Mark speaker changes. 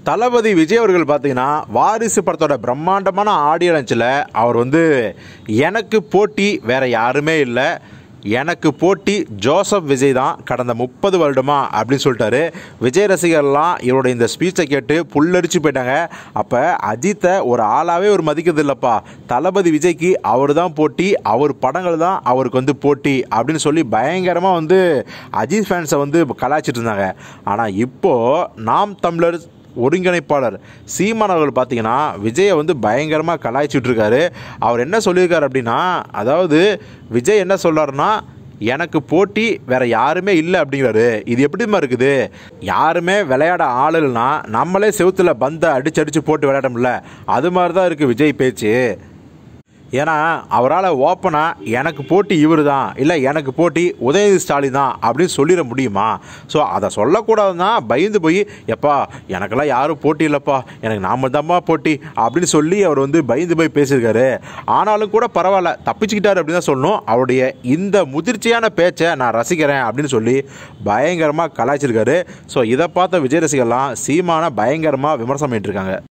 Speaker 1: தளபதி விஜய் அவர்கள் பார்த்தீங்கன்னா வாரிசு படத்தோட பிரம்மாண்டமான ஆடியோ லஞ்சில் அவர் வந்து எனக்கு போட்டி வேற யாருமே இல்லை எனக்கு போட்டி ஜோசப் விஜய் தான் கடந்த முப்பது வருடமா அப்படின்னு சொல்லிட்டாரு விஜய் ரசிகர்லாம் இவருடைய இந்த ஸ்பீச்சை கேட்டு புல்லரிச்சு போயிட்டாங்க அப்போ அஜித்தை ஒரு ஆளாகவே ஒரு மதிக்கிறது இல்லைப்பா தளபதி விஜய்க்கு அவர் தான் போட்டி அவர் படங்கள் தான் அவருக்கு வந்து போட்டி அப்படின்னு சொல்லி பயங்கரமாக வந்து அஜித் ஃபேன்ஸை வந்து கலாய்ச்சிட்டு இருந்தாங்க ஆனால் இப்போது நாம் தமிழர் ஒருங்கிணைப்பாளர் சீமான் அவர்கள் பார்த்தீங்கன்னா விஜயை வந்து பயங்கரமாக கலாய்ச்சிட்டு இருக்காரு அவர் என்ன சொல்லியிருக்காரு அப்படின்னா அதாவது விஜய் என்ன சொல்றாருன்னா எனக்கு போட்டி வேற யாருமே இல்லை அப்படிங்கிறாரு இது எப்படிமா இருக்குது யாருமே விளையாட ஆள் இல்லைன்னா நம்மளே செவுத்துல பந்தை அடிச்சு அடிச்சு போட்டு விளையாடமுல்ல அது மாதிரி தான் இருக்குது விஜய் பேச்சு ஏன்னா அவரால் ஓப்பனாக எனக்கு போட்டி இவர் தான் இல்லை எனக்கு போட்டி உதயநிதி ஸ்டாலின் தான் அப்படின்னு சொல்லிட முடியுமா ஸோ அதை சொல்லக்கூடாதுன்னா பயந்து போய் எப்பா எனக்கெல்லாம் யாரும் போட்டி இல்லைப்பா எனக்கு நாம தான்ப்பா போட்டி அப்படின்னு சொல்லி அவர் வந்து பயந்து போய் பேசியிருக்காரு ஆனாலும் கூட பரவாயில்ல தப்பிச்சுக்கிட்டாரு அப்படின்னு தான் சொல்லணும் அவருடைய இந்த முதிர்ச்சியான பேச்சை நான் ரசிக்கிறேன் அப்படின்னு சொல்லி பயங்கரமாக கலாய்ச்சிருக்காரு ஸோ இதை பார்த்த விஜய் ரசிகர்லாம் சீமான பயங்கரமாக விமர்சனம் பண்ணிட்டு இருக்காங்க